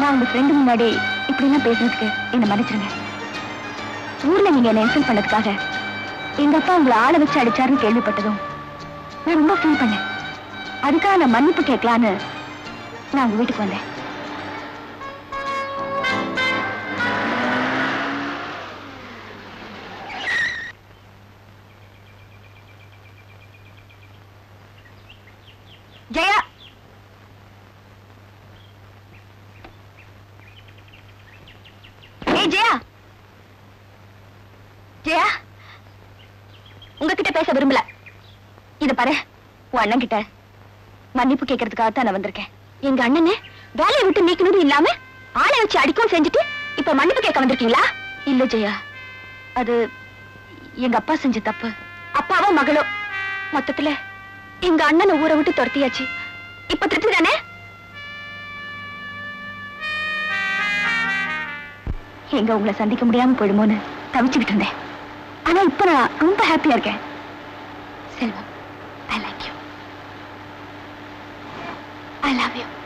நான் உங்க ஃப்ரெண்டு முன்னாடி இப்படி எல்லாம் பேசுறதுக்கு என்ன மன்னிச்சிருங்க ஊர்ல நீங்க என்ன இன்சல்ட் பண்ணதுக்காக எங்க அப்பா உங்களை ஆளை வச்சு அடிச்சாருன்னு கேள்விப்பட்டதும் நான் ரொம்ப ஃபீல் பண்ணேன் அதுக்காக நான் மன்னிப்பு கேட்கலான்னு நான் உங்க வீட்டுக்கு வந்தேன் ஜெயா ஏய் ஜெயா ஜெயா உங்ககிட்ட பேச விரும்பல இத பாரு உன் அண்ணன் கிட்ட மன்னிப்பு கேட்கறதுக்காக தான் நான் வந்திருக்கேன் எங்க அண்ணனே வேலையை விட்டு நீக்கணும் இல்லாம ஆளை வச்சு அடிக்கவும் செஞ்சுட்டு இப்ப மன்னிப்பு கேட்க வந்திருக்கீங்களா இல்ல ஜெயா அது எங்க அப்பா செஞ்ச தப்பு அப்பாவோ மகளோ மொத்தத்துல எங்க அண்ணனை ஊரை விட்டு துரத்தியாச்சு இப்ப திருப்தி தானே எங்க உங்களை சந்திக்க முடியாம போயிடுமோன்னு தவிச்சுக்கிட்டு இருந்தேன் ஆனா இப்ப நான் ரொம்ப ஹாப்பியா இருக்கேன் Selvam I like you I love you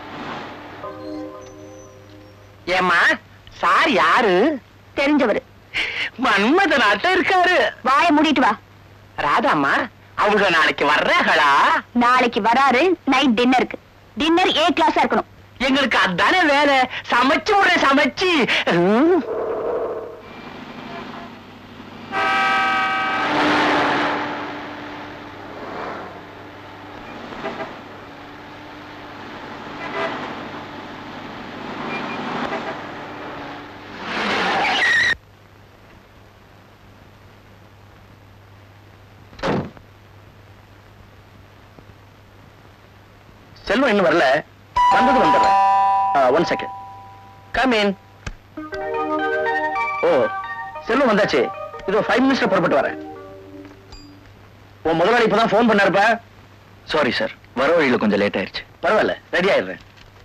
ஏமா சார் யாரு தெரிஞ்சவர் மன்மத நாட்டம் இருக்காரு வாயை மூடிட்டு வா ராதாம்மா அவங்க நாளைக்கு வர்றாங்களா நாளைக்கு வராரு நைட் டின்னருக்கு டின்னர் ஏ கிளாஸா இருக்கணும் எங்களுக்கு அதானே வேலை சமைச்சு விடுற சமைச்சு ம். செல்வம் இன்னும் வரல வந்தது வந்துடுறேன் one second come in oh Selvam வந்தாச்சு இதோ ஃபைவ் மினிட்ஸ்ல புறப்பட்டு வரேன் உன் முதலாளி இப்பதான் ஃபோன் பண்ணாருப்பா சாரி சார் வர வழியில கொஞ்சம் லேட் ஆயிருச்சு பரவாயில்ல ரெடி ஆயிடுறேன்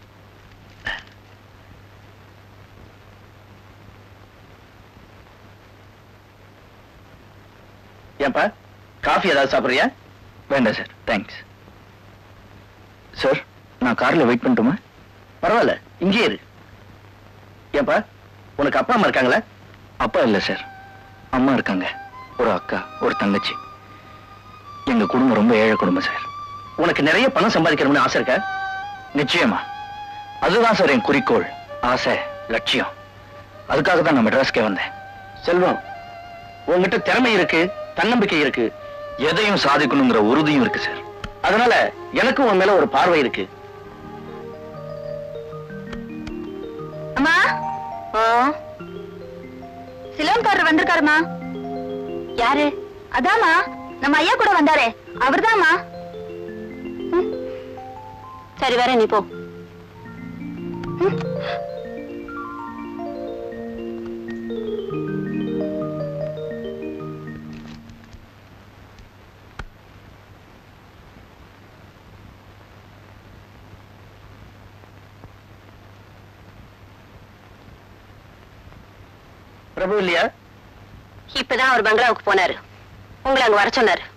ஏன்பா காஃபி ஏதாவது சாப்பிடுறியா வேண்டாம் சார் தேங்க்ஸ் சார் நான் கார்ல வெயிட் பண்ணட்டுமா பரவாயில்ல இங்கேயே இரு ஏன்பா உனக்கு அப்பா அம்மா இருக்காங்களா அப்பா இல்ல சார் அம்மா இருக்காங்க ஒரு அக்கா ஒரு தங்கச்சி எங்க குடும்பம் ரொம்ப ஏழை குடும்பம் சார் உனக்கு நிறைய பணம் சம்பாதிக்கணும்னு ஆசை இருக்கா நிச்சயமா அதுதான் சார் என் குறிக்கோள் ஆசை லட்சியம் அதுக்காக தான் நான் மெட்ராஸ்க்கே வந்தேன் செல்வம் உன்கிட்ட திறமை இருக்கு தன்னம்பிக்கை இருக்கு எதையும் சாதிக்கணுங்கிற உறுதியும் இருக்கு சார் அதனால எனக்கும் உன் மேல ஒரு பார்வை இருக்கு அம்மா சிலோன்காரர் வந்திருக்காருமா யாரு அதாம்மா நம்ம ஐயா கூட வந்தாரே அவர்தாம்மா ம். சரி வேற நீ போ ம். பிரபு இல்லையா இப்பதான் அவர் பங்களாவுக்கு போனாரு உங்களை அங்க வர சொன்னாரு